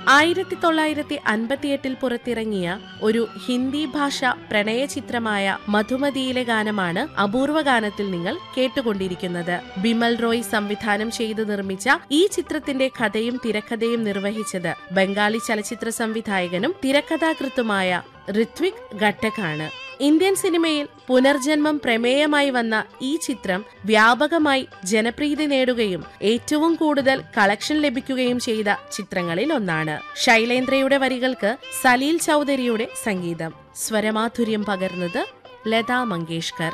ആയിരത്തി തൊള്ളായിരത്തി അൻപത്തിയെട്ടിൽ പുറത്തിറങ്ങിയ ഒരു ഹിന്ദി ഭാഷ പ്രണയ ചിത്രമായ മധുമതിയിലെ ഗാനമാണ് അപൂർവ ഗാനത്തിൽ നിങ്ങൾ കേട്ടുകൊണ്ടിരിക്കുന്നത് ബിമൽ റോയ് സംവിധാനം ചെയ്തു നിർമ്മിച്ച ഈ ചിത്രത്തിന്റെ കഥയും തിരക്കഥയും നിർവഹിച്ചത് ബംഗാളി ചലച്ചിത്ര സംവിധായകനും തിരക്കഥാകൃത്തുമായ ഋത്വിക് ഘട്ടക്കാണ് ഇന്ത്യൻ സിനിമയിൽ പുനർജന്മം പ്രമേയമായി വന്ന ഈ ചിത്രം വ്യാപകമായി ജനപ്രീതി നേടുകയും ഏറ്റവും കൂടുതൽ കളക്ഷൻ ലഭിക്കുകയും ചെയ്ത ചിത്രങ്ങളിൽ ഒന്നാണ് ശൈലേന്ദ്രയുടെ വരികൾക്ക് സലീൽ ചൗധരിയുടെ സംഗീതം സ്വരമാധുര്യം പകർന്നത് ലതാ മങ്കേഷ്കർ